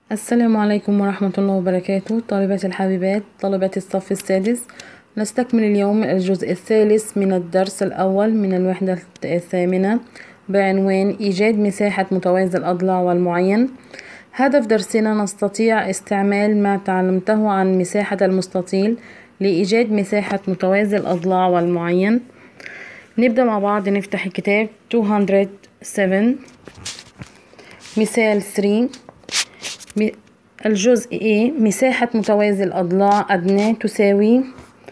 السلام عليكم ورحمة الله وبركاته طالبات الحبيبات طالبات الصف السادس نستكمل اليوم الجزء الثالث من الدرس الأول من الوحدة الثامنة بعنوان إيجاد مساحة متوازي الأضلاع والمعين هدف درسنا نستطيع استعمال ما تعلمته عن مساحة المستطيل لإيجاد مساحة متوازي الأضلاع والمعين نبدأ مع بعض نفتح الكتاب 207 مثال 3 الجزء A مساحة متوازي الأضلاع أدناه تساوي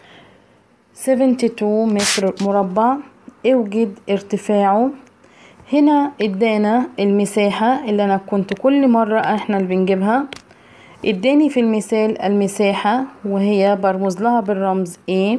72 متر مربع اوجد ارتفاعه هنا ادانا المساحة اللي انا كنت كل مرة احنا اللي بنجيبها اداني في المثال المساحة وهي برمز لها بالرمز A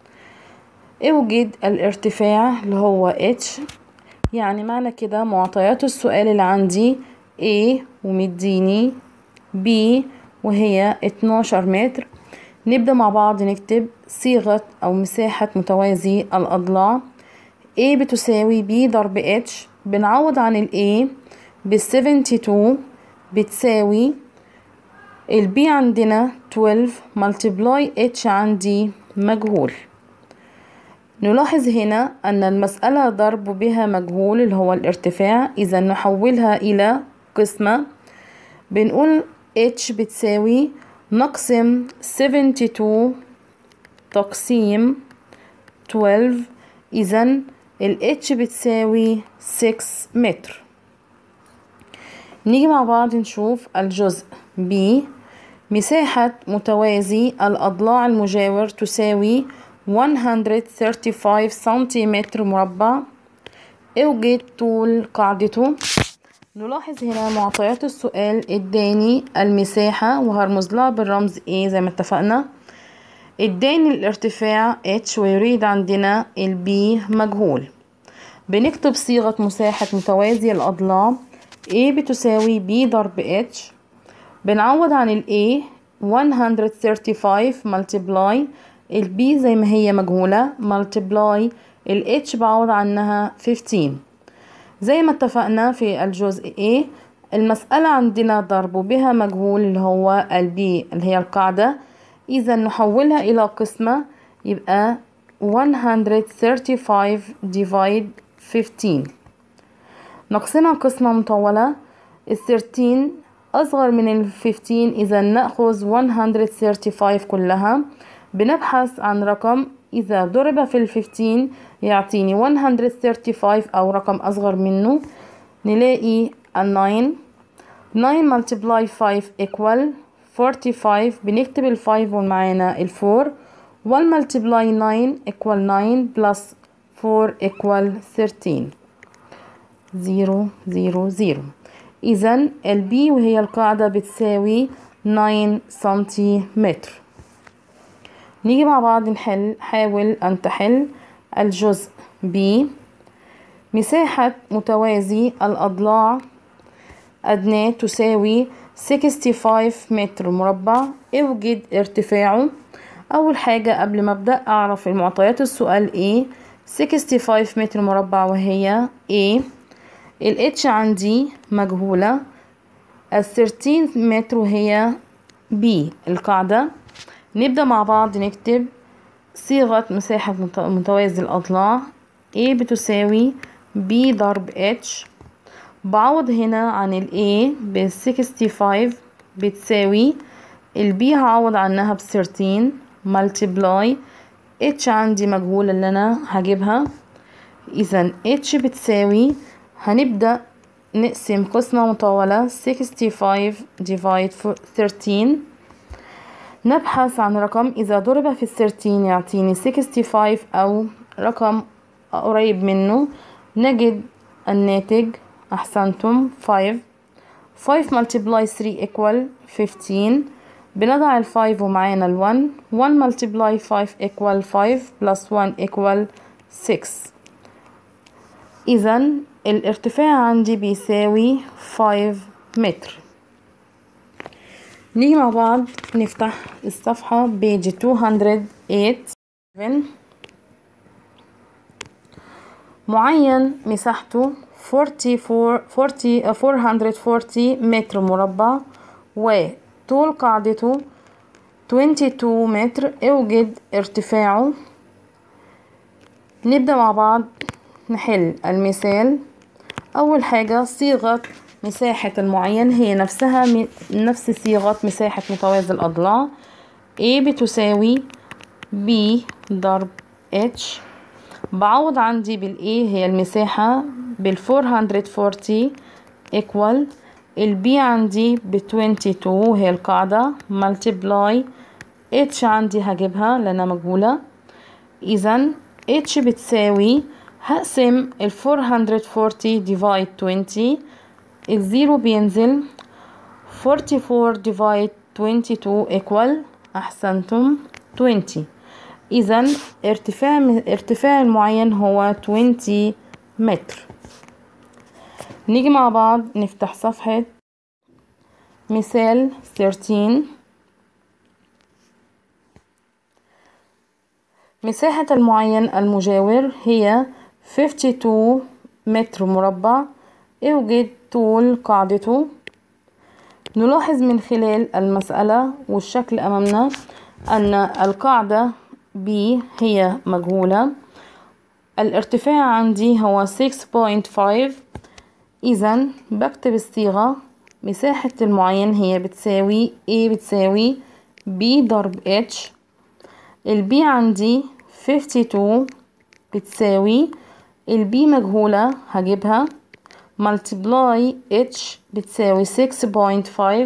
اوجد الارتفاع اللي هو H يعني معنى كده معطيات السؤال اللي عندي A ومديني B وهي 12 متر نبدأ مع بعض نكتب صيغة أو مساحة متوازي الأضلاع A بتساوي B ضرب H بنعوض عن ال A بال 72 بتساوي ال B عندنا 12 multiply H عندي مجهول نلاحظ هنا أن المسألة ضرب بها مجهول اللي هو الارتفاع إذا نحولها إلى قسمة بنقول H بتساوي نقسم 72 تقسيم 12 إذا ال H بتساوي 6 متر نيجي مع بعض نشوف الجزء B مساحة متوازي الأضلاع المجاور تساوي 135 سنتيمتر مربع اوجد طول قاعدته نلاحظ هنا معطيات السؤال اداني المساحة وهرمز لها بالرمز A زي ما اتفقنا اداني الارتفاع H ويريد عندنا ال B مجهول بنكتب صيغة مساحة متوازي الأضلاع A بتساوي B ضرب H بنعوض عن ال A 135 multiply ال B زي ما هي مجهولة multiply ال H بعوض عنها 15 زي ما اتفقنا في الجزء A المسألة عندنا ضرب بها مجهول اللي هو ال B اللي هي القاعدة إذا نحولها إلى قسمة يبقى 135 divide 15 ناقصنا قسمة مطولة ال 13 أصغر من ال 15 إذا نأخذ 135 كلها بنبحث عن رقم إذا ضرب في ال 15 يعطيني 135 أو رقم أصغر منه نلاقي ال 9 9 multiply 5 equal 45 بنكتب ال 5 ومعانا ال 4 1 multiply 9 equal 9 plus 4 equal 13 0 0 0 إذا ال B وهي القاعدة بتساوي 9 سنتيمتر نيجي مع بعض نحل حاول أن تحل الجزء B مساحة متوازي الأضلاع أدناه تساوي 65 متر مربع اوجد ارتفاعه أول حاجة قبل ما أبدأ أعرف المعطيات السؤال A 65 متر مربع وهي A ال H عندي مجهولة ال 13 متر وهي B القاعدة نبدأ مع بعض نكتب صيغة مساحة متوازي الأضلاع A بتساوي B ضرب H بعوض هنا عن ال A ب 65 بتساوي ال B هعوض عنها ب 13 multiply H عندي مجهولة اللي أنا هجيبها إذا H بتساوي هنبدأ نقسم قسمة مطولة 65 divide 13 نبحث عن رقم إذا ضرب في الثيرتين يعطيني 65 أو رقم قريب منه نجد الناتج أحسنتم 5 5 multiply 3 equal 15 بنضع ال 5 ومعانا ال 1 1 multiply 5 equal 5 plus 1 equal 6 إذا الارتفاع عندي بيساوي 5 متر نيجي مع بعض نفتح الصفحة بيج 208 معين مساحته 44 40 440 متر مربع وطول قاعدته 22 متر اوجد ارتفاعه نبدأ مع بعض نحل المثال أول حاجة صيغة مساحة المعين هي نفسها نفس صيغة مساحة متوازي الأضلاع A بتساوي B ضرب H بعوض عندي بال A هي المساحة بال 440 equal ال B عندي ب 22 هي القاعدة multiply H عندي هجيبها لأنها مجهولة إذا H بتساوي هقسم ال 440 divide 20 الزيرو بينزل 44 divide 22 equal أحسنتم 20 إذا ارتفاع ارتفاع المعين هو 20 متر نيجي مع بعض نفتح صفحة مثال 13 مساحة المعين المجاور هي 52 متر مربع اوجد طول قاعدته نلاحظ من خلال المسألة والشكل أمامنا أن القاعدة B هي مجهولة الارتفاع عندي هو 6.5 إذا بكتب الصيغة مساحة المعين هي بتساوي A بتساوي B ضرب H البي عندي 52 بتساوي البي مجهولة هجيبها multiply h بتساوي 6.5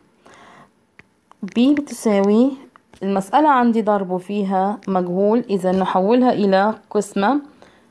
b بتساوي المسألة عندي ضربه فيها مجهول إذا نحولها إلى قسمة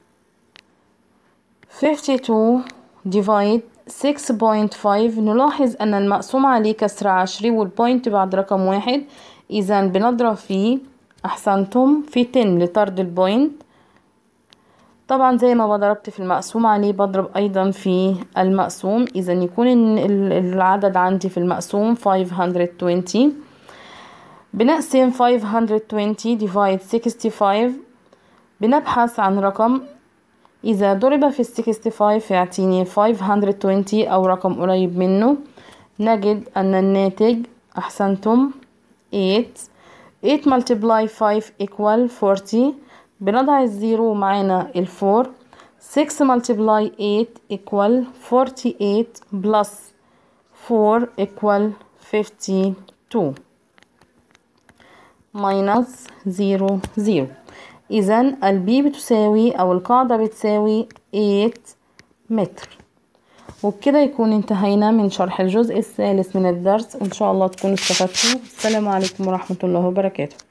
52 divide 6.5 نلاحظ أن المقسوم عليه كسر عشري والبوينت بعد رقم واحد إذا بنضرب فيه أحسنتم في 10 لطرد البوينت طبعا زي ما ضربت في المقسوم عليه بضرب أيضا في المقسوم إذا يكون العدد عندي في المقسوم 520 بنقسم 520 divide 65 بنبحث عن رقم إذا ضرب في ال 65 يعطيني 520 أو رقم قريب منه نجد أن الناتج أحسنتم 8 8 multiply 5 equal 40 بنضع الزيرو معانا الفور 6 multiply 8 equal 48 plus 4 equal 52 minus 0 0 إذا البي بتساوي أو القاعدة بتساوي 8 متر وبكده يكون انتهينا من شرح الجزء الثالث من الدرس وإن شاء الله تكونوا استفدتوا السلام عليكم ورحمة الله وبركاته